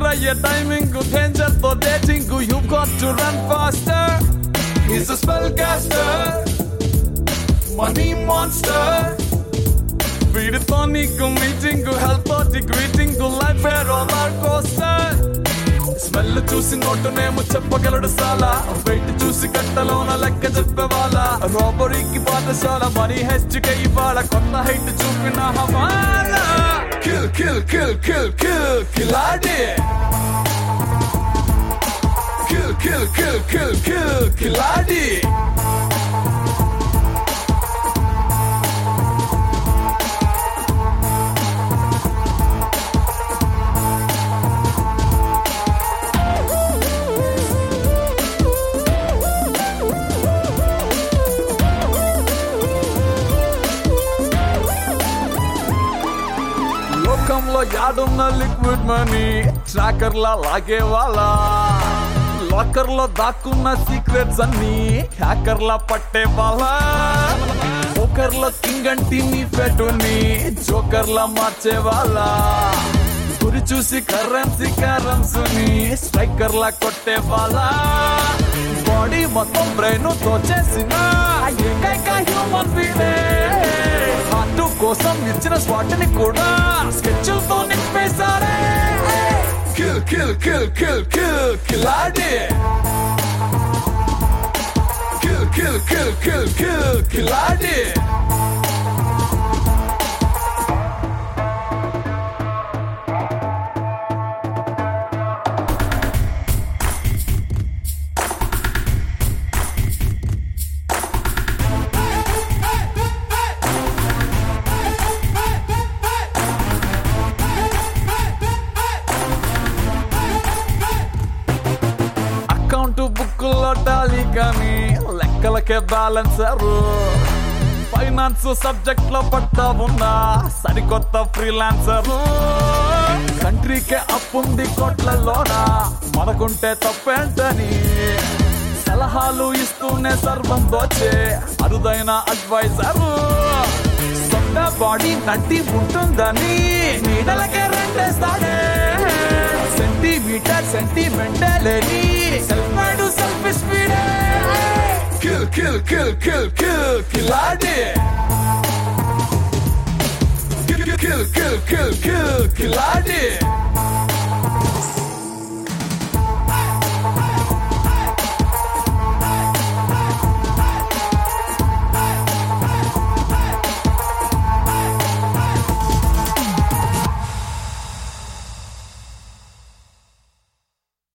అయ్యే timing danger తో dating you got to run faster is a spell caster money monster వీడితో నీకు meeting health తోటి greeting life roller coaster smell చూసి నోటునేమో చెప్పగలడు సాలా వెయిట్ చూసి కట్టలోన లెక్క చెప్పేవాళ్ళ రాబరీకి పాఠశాల మనీ హెచ్చుక ఇవాళ కొత్త హైట్ చూపిన hawala kill kill kill kill kill కిలాడి kill kill kill kill kill కిలాడి లోకంలో యాడున్న లిక్విడ్ మనీ ట్రాకర్ లా లాగే వాళ్ళ లాకర్ లో దాక్కున్న సీక్రెట్స్ అన్ని హ్యాకర్ లా పట్టే వాళ్ళ పోకర్ లో కింగ్ అంటి నీ పెట్టుని జోకర్ లా మార్చే వాళ్ళ గురి చూసి కరెన్సీ కరెన్స్ ని స్ట్రైకర్ లా కొట్టే వాళ్ళ బాడీ మొత్తం బ్రెయిన్ తోచేసిన ఏకైక హ్యూమన్ బీడే హార్ట్ కోసం ఇచ్చిన స్పాట్ ని కూడా స్కెచ్ తో నింపేశారే kill kill kill kill kill కిలాడి kill kill kill kill kill కిలాడి అకౌంట్ బుక్కుల్లో టాలీ కానీ లెక్కలకే బ్యాలెన్సరు ఫైనాన్స్ సబ్జెక్ట్ లో పట్టా ఉన్నా సరికొత్త ఫ్రీలాన్సర్ కంట్రీకే అప్పుంది కోట్లలోన మనకుంటే తప్పేంటని సలహాలు ఇస్తూనే సర్వం దోచే అరుదైన అడ్వైజర్ సొంత బాడీ నడ్డి ఉంటుందని నీడలకే రెండేస్తాడే centimetre sentimental self mind self speed kill kill kill kill kill కిలాడి kill kill kill kill kill కిలాడి